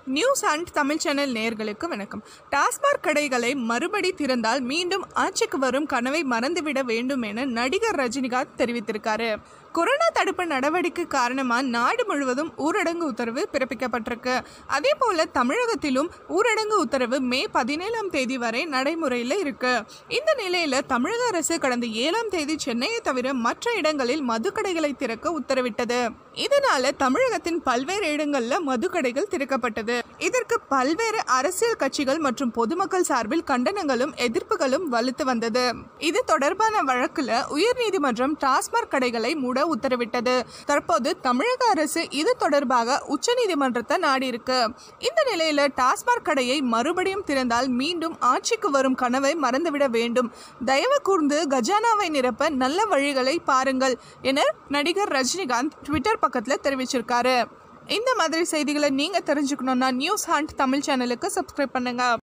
news and Tamil channel நேயர்களுக்கு வணக்கம் டாஸ்மாக் கடைகளை மறுபடி திறந்தால் மீண்டும் ஆட்சிக்கு வரும் கனவை மறந்துவிட வேண்டும் என நடிகர் ரஜினிகாந்த் தெரிவித்திருக்காரு கொரோனா தடுப்பு நடவடிக்கை காரணமாக நாடு முழுவதும் ஊரடங்கு உத்தரவு பிறப்பிக்கப்பட்டிருக்கு அதே போல தமிழகத்திலும் ஊரடங்கு உத்தரவு மே பதினேழாம் தேதி வரை நடைமுறையில் இருக்கு இந்த நிலையில தமிழக அரசு கடந்த ஏழாம் தேதி சென்னையை தவிர மற்ற இடங்களில் மதுக்கடைகளை திறக்க உத்தரவிட்டது இதனால தமிழகத்தின் பல்வேறு இடங்கள்ல மதுக்கடைகள் திறக்கப்பட்டது இதற்கு பல்வேறு அரசியல் கட்சிகள் மற்றும் பொதுமக்கள் சார்பில் கண்டனங்களும் எதிர்ப்புகளும் வலுத்து வந்தது இது தொடர்பான வழக்குல உயர்நீதிமன்றம் டாஸ்மாக் கடைகளை மூட உத்தரவிட்டது தற்போது தமிழக அரசு இது தொடர்பாக உச்சநீதிமன்றத்தை நாடி இருக்கு இந்த நிலையில டாஸ்மாக் கடையை மறுபடியும் திறந்தால் மீண்டும் ஆட்சிக்கு வரும் கனவை மறந்துவிட வேண்டும் தயவு கூர்ந்து கஜானாவை நிரப்ப நல்ல வழிகளை பாருங்கள் என நடிகர் ரஜினிகாந்த் ட்விட்டர் பக்கத்தில் தெரிவிச்சிருக்காரு இந்த மாதிரி செய்திகளை நீங்க தெரிஞ்சுக்கணும்னா நியூஸ் ஹண்ட் தமிழ் சேனலுக்கு சப்ஸ்கிரைப் பண்ணுங்க